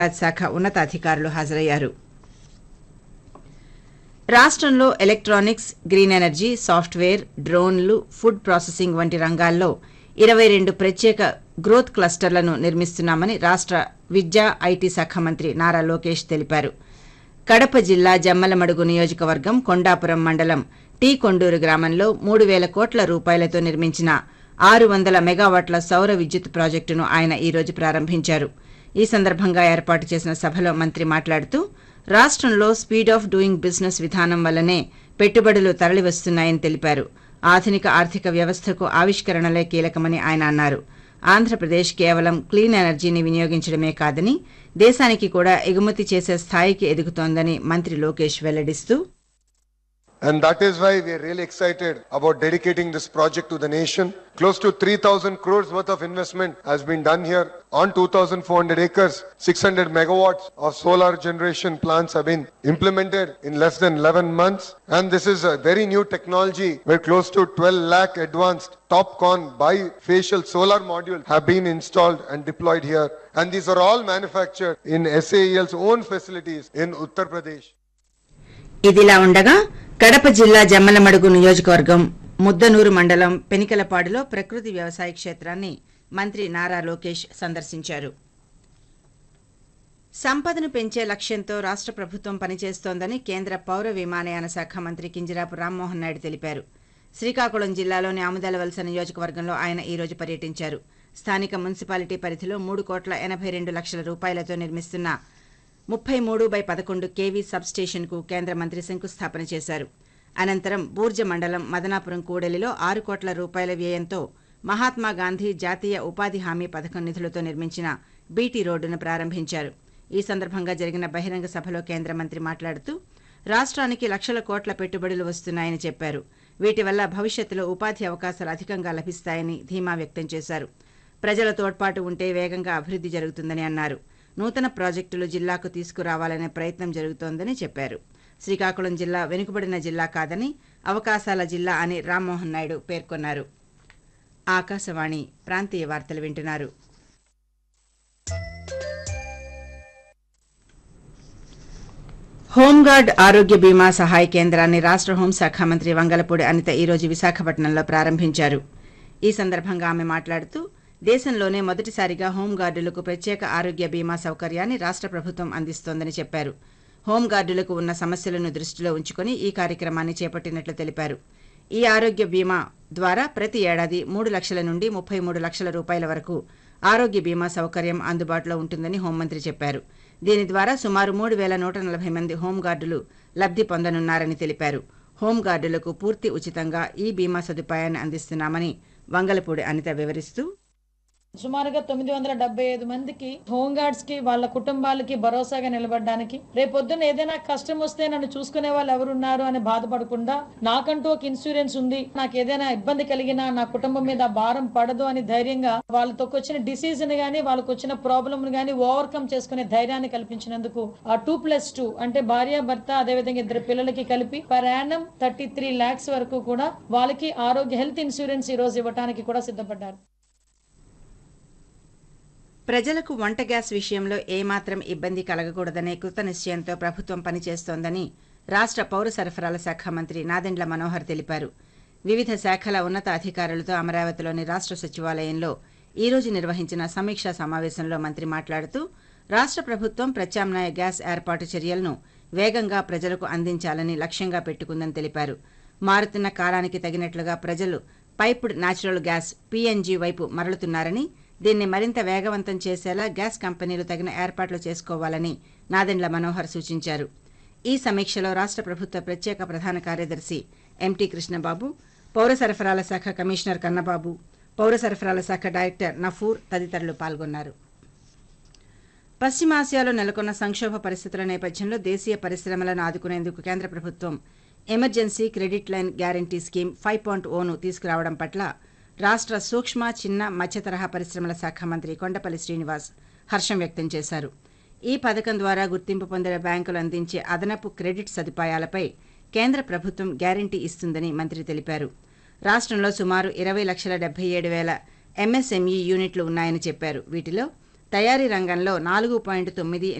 శాఖ ఉన్నతాధికారులు హాజరయ్యారు రాష్ట్రంలో ఎలక్ట్రానిక్స్ గ్రీన్ ఎనర్జీ సాఫ్ట్వేర్ డ్రోన్లు ఫుడ్ ప్రాసెసింగ్ వంటి రంగాల్లో ఇరవై రెండు ప్రత్యేక గ్రోత్ క్లస్టర్లను నిర్మిస్తున్నామని రాష్ట్ర విద్యా ఐటీ శాఖ మంత్రి నారా లోకేష్ తెలిపారు కడప జిల్లా జమ్మలమడుగు నియోజకవర్గం కొండాపురం మండలం టీ కొండూరు గ్రామంలో మూడు వేల కోట్ల రూపాయలతో నిర్మించిన ఆరు వందల మెగావాట్ల సౌర విద్యుత్ ప్రాజెక్టును ఆయన ఈ రోజు ప్రారంభించారు ఈ సందర్భంగా ఏర్పాటు చేసిన సభలో మంత్రి మాట్లాడుతూ రాష్ట్రంలో స్పీడ్ ఆఫ్ డూయింగ్ బిజినెస్ విధానం వల్లనే పెట్టుబడులు తరలివస్తున్నాయని తెలిపారు ఆధునిక ఆర్థిక వ్యవస్థకు ఆవిష్కరణలే కీలకమని ఆయన అన్నారు ఆంధ్రప్రదేశ్ కేవలం క్లీన్ ఎనర్జీని వినియోగించడమే కాదని దేశానికి కూడా ఎగుమతి చేసే స్థాయికి ఎదుగుతోందని మంత్రి Lokesh వెల్లడిస్తూ And that is why we are really excited about dedicating this project to the nation. Close to 3,000 crores worth of investment has been done here on 2,400 acres. 600 megawatts of solar generation plants have been implemented in less than 11 months. And this is a very new technology where close to 12 lakh advanced TopCon bifacial solar modules have been installed and deployed here. And these are all manufactured in SAEL's own facilities in Uttar Pradesh. ఇదిలా ఉండగా కడప జిల్లా జమ్మలమడుగు నియోజకవర్గం ముద్దనూరు మండలం పెనికలపాడులో ప్రకృతి వ్యవసాయ క్షేత్రాన్ని మంత్రి నారా లోకేష్ సందర్శించారు సంపదను పెంచే లక్ష్యంతో రాష్ట్ర ప్రభుత్వం పనిచేస్తోందని కేంద్ర పౌర విమానయాన శాఖ మంత్రి కింజరాపు రామ్మోహన్ నాయుడు తెలిపారు శ్రీకాకుళం జిల్లాలోని ఆముదాలవలస నియోజకవర్గంలో ఆయన ఈ రోజు పర్యటించారు స్థానిక మున్సిపాలిటీ పరిధిలో మూడు కోట్ల ఎనభై రెండు లక్షల రూపాయలతో నిర్మిస్తున్న ముప్పై మూడు బై పదకొండు కేవీ సబ్ స్టేషన్కు కేంద్ర మంత్రి శంకుస్థాపన చేశారు అనంతరం బూర్జ మండలం మదనాపురం కూడలిలో ఆరు కోట్ల రూపాయల వ్యయంతో మహాత్మా గాంధీ జాతీయ ఉపాధి హామీ పథకం నిధులతో నిర్మించిన బీటీ రోడ్డును ప్రారంభించారు ఈ సందర్భంగా జరిగిన బహిరంగ సభలో కేంద్ర మంత్రి మాట్లాడుతూ రాష్ట్రానికి లక్షల కోట్ల పెట్టుబడులు వస్తున్నాయని చెప్పారు వీటి వల్ల భవిష్యత్తులో ఉపాధి అవకాశాలు అధికంగా లభిస్తాయని ధీమా వ్యక్తం చేశారు ప్రజల తోడ్పాటు ఉంటే వేగంగా అభివృద్ధి జరుగుతుందని అన్నారు నూతన ప్రాజెక్టులు జిల్లాకు తీసుకురావాలనే ప్రయత్నం జరుగుతోందని చెప్పారు శ్రీకాకుళం జిల్లా వెనుకబడిన జిల్లా కాదని అవకాశాల జిల్లా అని రామ్మోహన్ నాయుడు పేర్కొన్నారు ఆకాశవాణి ప్రాంతీయ వార్తలు వింటున్నారు హోంగార్డ్ ఆరోగ్య బీమా సహాయ కేంద్రాన్ని రాష్ట్ర హోంశాఖ మంత్రి వంగలపూడి అనిత ఈ రోజు విశాఖపట్నంలో ప్రారంభించారు ఈ సందర్భంగా ఆమె మాట్లాడుతూ దేశంలోనే మొదటిసారిగా హోంగార్డులకు ప్రత్యేక ఆరోగ్య బీమా సౌకర్యాన్ని రాష్ట్ర ప్రభుత్వం అందిస్తోందని చెప్పారు హోంగార్డులకు ఉన్న సమస్యలను దృష్టిలో ఉంచుకుని ఈ కార్యక్రమాన్ని చేపట్టినట్లు తెలిపారు ఈ ఆరోగ్య బీమా ద్వారా ప్రతి ఏడాది మూడు లక్షల నుండి ముప్పై మూడు లక్షల రూపాయల వరకు ఆరోగ్య బీమా సౌకర్యం అందుబాటులో ఉంటుందని హోంమంత్రి చెప్పారు దీని ద్వారా సుమారు మూడు వేల నూట నలభై మంది హోంగార్డులు లబ్ధి పొందనున్నారని తెలిపారు హోంగార్డులకు పూర్తి ఉచితంగా ఈ బీమా సదుపాయాన్ని అందిస్తున్నామని వంగలపూడి అనిత వివరిస్తూ సుమారుగా తొమ్మిది వందల డెబ్బై ఐదు మందికి హోమ్ గార్డ్స్ కి వాళ్ళ కుటుంబాలకి భరోసాగా నిలబడడానికి రేపొద్దున ఏదైనా కష్టం వస్తే నన్ను చూసుకునే వాళ్ళు ఎవరున్నారు అని బాధపడకుండా నాకంటూ ఒక ఇన్సూరెన్స్ ఉంది నాకు ఏదైనా ఇబ్బంది కలిగినా నా కుటుంబం మీద భారం పడదు అని ధైర్యంగా వాళ్ళతో వచ్చిన డిసీజ్ ని గానీ వాళ్ళకి వచ్చిన ప్రాబ్లమ్ గానీ ఓవర్కమ్ చేసుకునే ధైర్యాన్ని కల్పించినందుకు ఆ టూ ప్లస్ టూ అంటే భార్య భర్త అదేవిధంగా ఇద్దరు పిల్లలకి కలిపి per annum thirty three lakhs వరకు కూడా వాళ్ళకి ఆరోగ్య హెల్త్ ఇన్సూరెన్స్ ఈ రోజు ఇవ్వడానికి కూడా సిద్ధపడ్డారు ప్రజలకు వంట గ్యాస్ విషయంలో ఏమాత్రం ఇబ్బంది కలగకూడదనే కృత నిశ్చయంతో ప్రభుత్వం పనిచేస్తోందని రాష్ట్ర పౌర సరఫరాల శాఖ మంత్రి నాదెండ్ల మనోహర్ తెలిపారు వివిధ శాఖల ఉన్నత అధికారులతో అమరావతిలోని రాష్ట్ర సచివాలయంలో ఈ రోజు నిర్వహించిన సమీక్షా సమావేశంలో మంత్రి మాట్లాడుతూ రాష్ట్ర ప్రభుత్వం ప్రత్యామ్నాయ గ్యాస్ ఏర్పాటు చర్యలను వేగంగా ప్రజలకు అందించాలని లక్ష్యంగా పెట్టుకుందని తెలిపారు మారుతున్న కాలానికి తగినట్లుగా ప్రజలు పైప్డ్ నాచురల్ గ్యాస్ పీఎన్జీ వైపు మరలుతున్నారని దీన్ని మరింత వేగవంతం చేసేలా గ్యాస్ కంపెనీలు తగిన ఏర్పాట్లు చేసుకోవాలని నాదెండ్ల మనోహర్ సూచించారు ఈ సమీక్షలో రాష్ట్ర ప్రభుత్వ ప్రత్యేక ప్రధాన కార్యదర్శి ఎంటీ కృష్ణబాబు పౌర సరఫరాల శాఖ కమిషనర్ కన్నబాబు పౌర సరఫరాల శాఖ డైరెక్టర్ నఫూర్ తదితరులు పాల్గొన్నారు పశ్చిమాసియాలో నెలకొన్న సంక్షోభ పరిస్థితుల నేపథ్యంలో దేశీయ పరిశ్రమలను ఆదుకునేందుకు కేంద్ర ప్రభుత్వం emergency credit line guarantee scheme five point ఓను తీసుకురావడం పట్ల రాష్ట్ర సూక్ష్మ చిన్న మధ్య తరహా పరిశ్రమల శాఖ మంత్రి కొండపల్లి శ్రీనివాస్ హర్షం వ్యక్తం చేశారు ఈ పథకం ద్వారా గుర్తింపు పొందిన బ్యాంకులు అందించే అదనపు క్రెడిట్ సదుపాయాలపై కేంద్ర ప్రభుత్వం గ్యారంటీ ఇస్తుందని మంత్రి తెలిపారు రాష్ట్రంలో సుమారు ఇరవై లక్షల డెబ్బై ఏడు వేల ఎంఎస్ఎంఈ యూనిట్లు ఉన్నాయని చెప్పారు వీటిలో తయారీ రంగంలో నాలుగు పాయింట్ తొమ్మిది